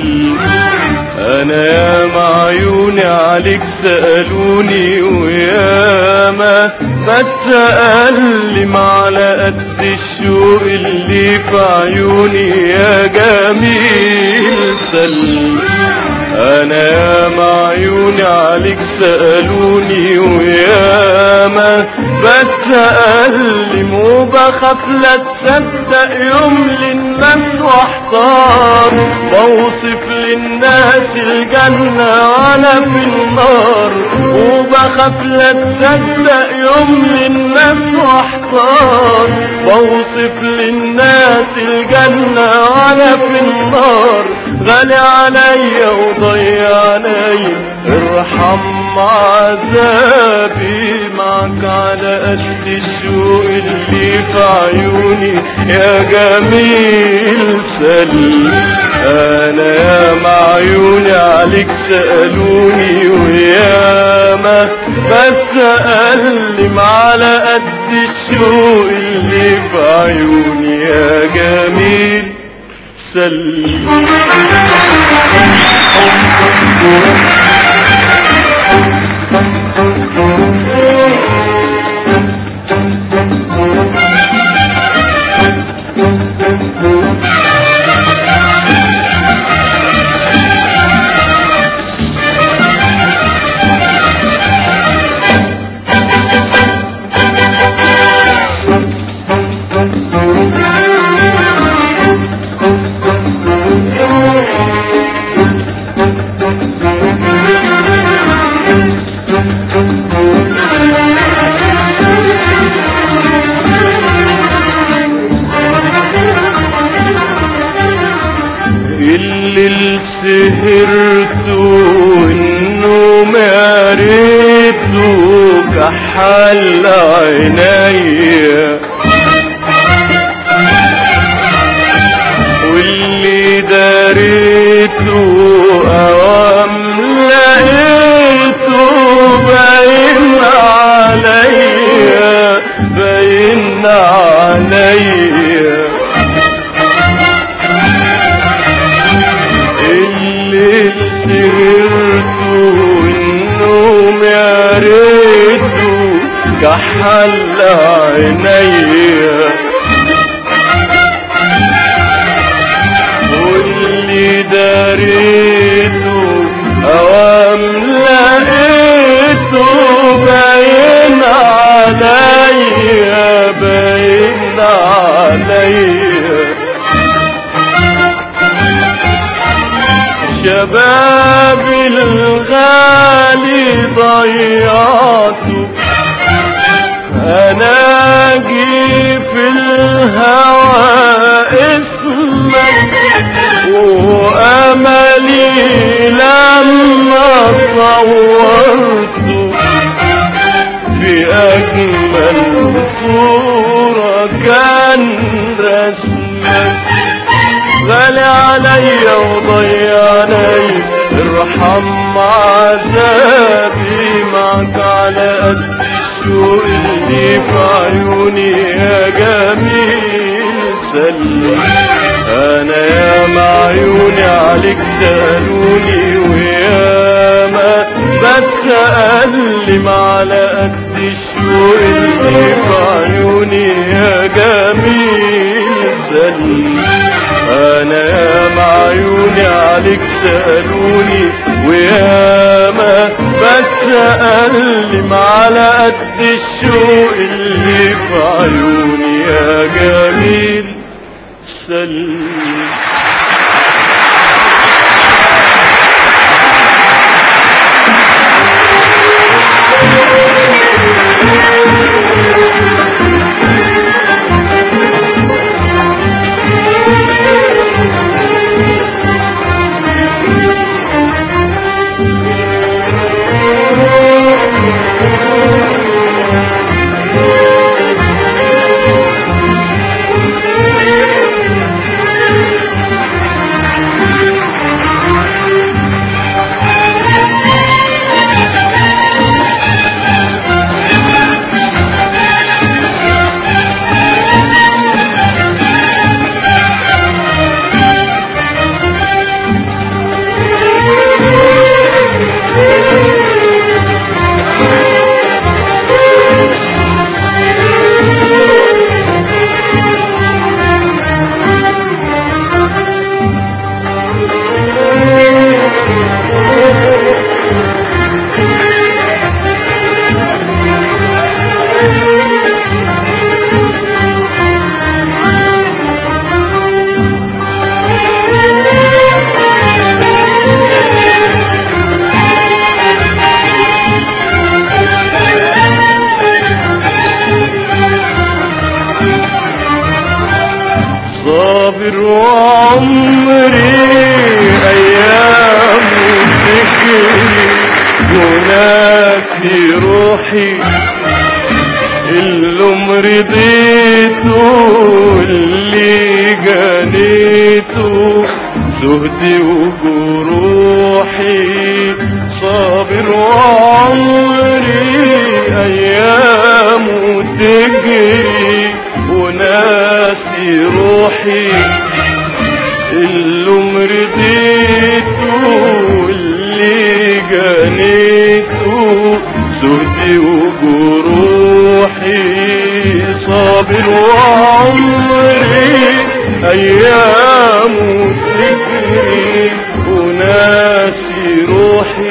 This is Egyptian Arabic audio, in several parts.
سل انا يا معيوني عليك سألوني وياما بتألم على قد الشوق اللي في عيوني يا جميل سل انا يا معيوني عليك سألوني وياما بتألم وبخاف لا تصدق يوم للناس واحتار بوصف للناس الجنة وانا في النار وبخاف لا تصدق يوم للناس واحتار بوصف للناس الجنة وانا في النار غالي عليا وضيع عليا ارحم عذابي معك على قد الشوق اللي في عيوني يا جميل سل انا يا معيوني عليك سألوني وياما بسألم على قد الشوق اللي في عيوني يا جميل سل اللي سهرت والنوم عرفته كحل عينيا واللي داريته اوام لقيته باين عليا باين عليا الليل سهرته والنوم يا ريته كحل عينيا واللي داريته اوام لقيته باين عليا باين عليا شباب الغالي ضيعته انا اجي في الهوى اسمك واملي لما صورته في اجمل صورة كان رسمك غالي عليا وضيع عليا ارحم عذابي معك على قد الشوق اللي في عيوني يا جميل سلم انا يا معيوني عليك سألوني وياما بتألم على قد الشوق اللي في عيوني يا جميل سلم انا يا معيوني عليك سألوني وياما بتألم على قد الشوق اللي في عيوني يا جميل سلم زهدي وجروحي صابر وعمري أيامه تجري وناسي روحي اللي مرضيته واللي جنيته زهدي وجروحي صابر وعمري أيامه تجري وناسي روحي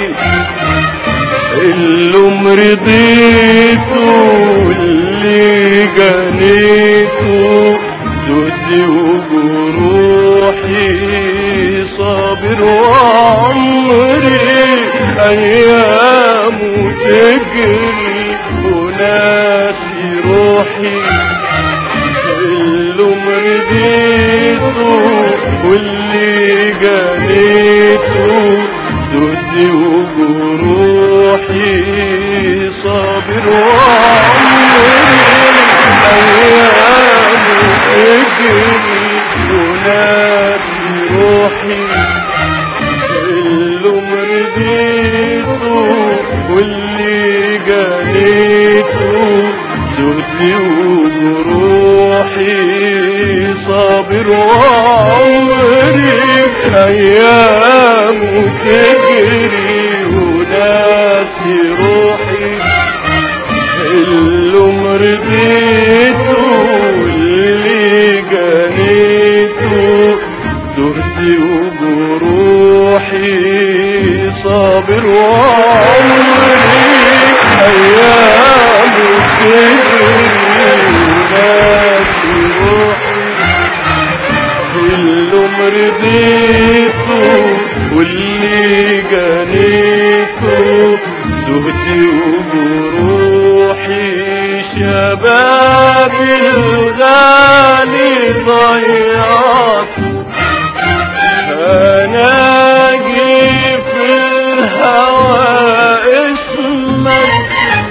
اللي مرضيته واللي جنيته زهدي وجروحي صابر وعمري أيامه تجري وناسي روحي اللي مرضيته واللي جنيته زهدي وجروحي صابر وعمري أيامه تجري وناسي روحي اللي مرضيته واللي جنيته زهدي وجروحي صابر وعمري أيامه تجري وناسي روحي اللي مرضيته واللي جنيته زهدي وجروحي صابر وعمري أيامه تجري وناسي روحي اللي مرضيته واللي جنيته زهدي وجروحي شبابي الغالي ضيعته انا اجي في الهوى اسمك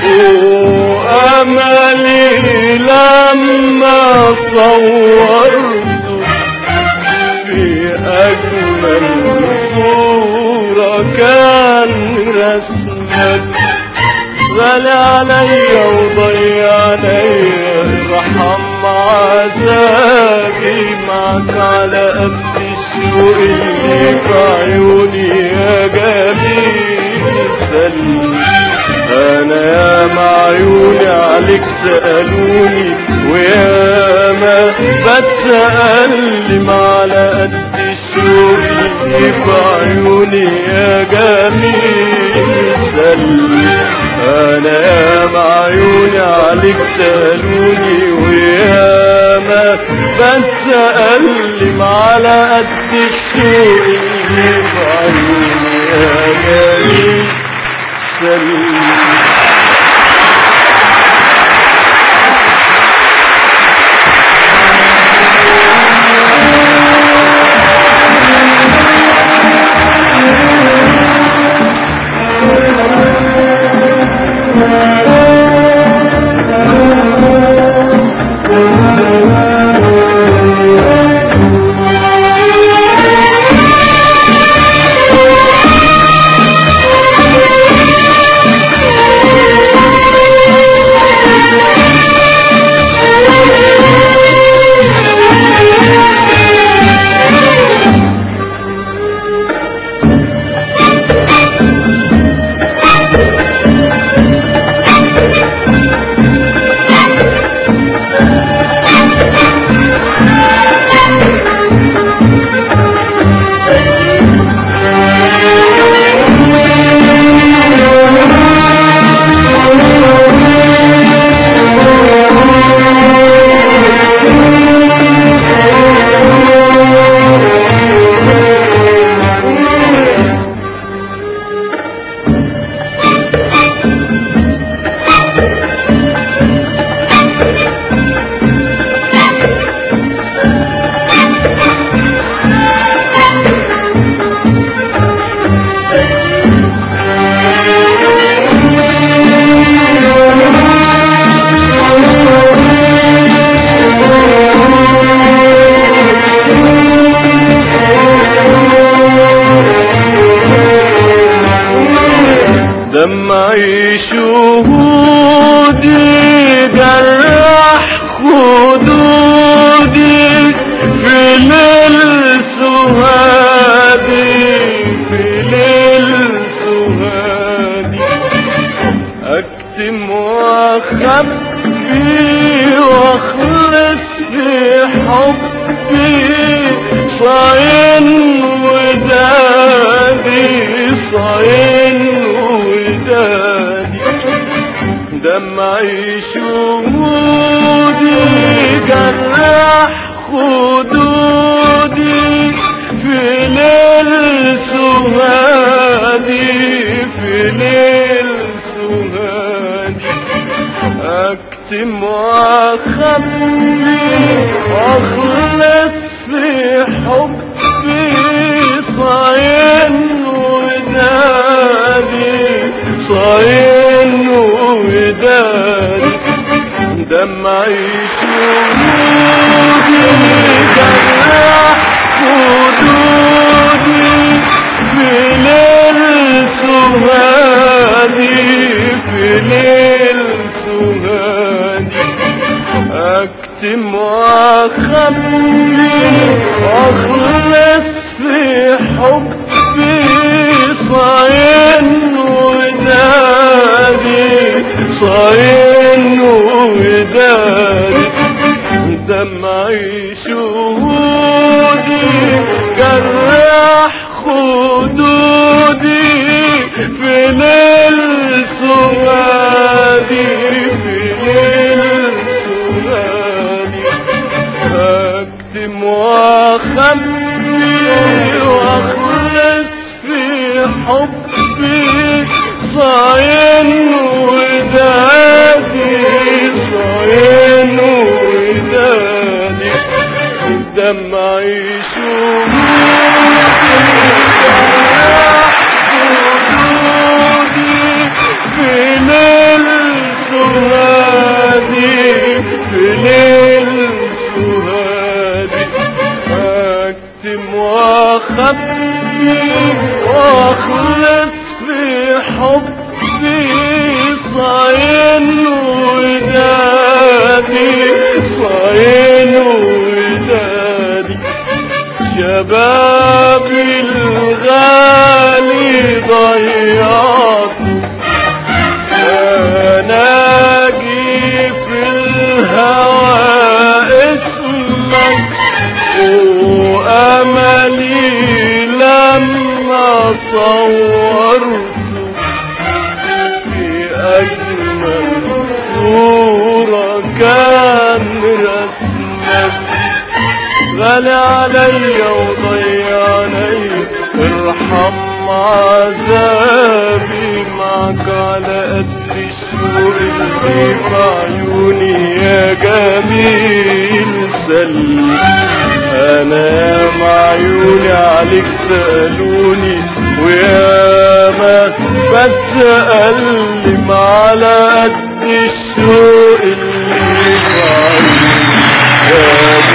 واملي لما صورته في أجمل صورة كان رسمك غلى عليا وضيع عليا ارحم عذابي معك على قد الشوق اللي في عيوني يا جميل سلم انا يا معيوني عليك سألوني ويا ما بتألم على قد الشوق اللي في عيوني يا جميل سلم انا يا معيوني عليك سألوني ويا ما بتألم على قد الشوق اللي في عيوني يا جميل سلم دمعي شهودي جرح خدودي في ليل سهادي في ليل سهادي اكتم واخبي واخلص في حبي صاين ودادي صاين ودادي دمعي شهودي جرح خدودي في ليل سهادي في ليل سهادي اكتم واخبي واخلص في حبي صاين ودادي صاين ودادي دمعي شهودي جرح خدودي في ليل سهادي في ليل سهادي اكتم واخبي واخلص في حبي صاين ودادي صاين ودادي دمعي شهودي جرح خدودي في ليل سهادي في ليل سهادي اكتم واخبي واخلص في حبي صاين ودادي صاين ودادي دمعي شهودي في ليل سهادي في ليل سهادي اكتم واخبي واخلص في حبي صاين ودادي صاين ودادي شبابي الغالي ضيعته ناجي في الهوى اسمك واملي لما صورته في اجمل صورة كان رسمك غالي عليا وضيعني ارحم عذابي معك على قد الشوق اللي في عيوني يا جميل سلم انا مع عيوني عليك سألوني ويا ما بتألم على قد الشوق اللي في عيوني يا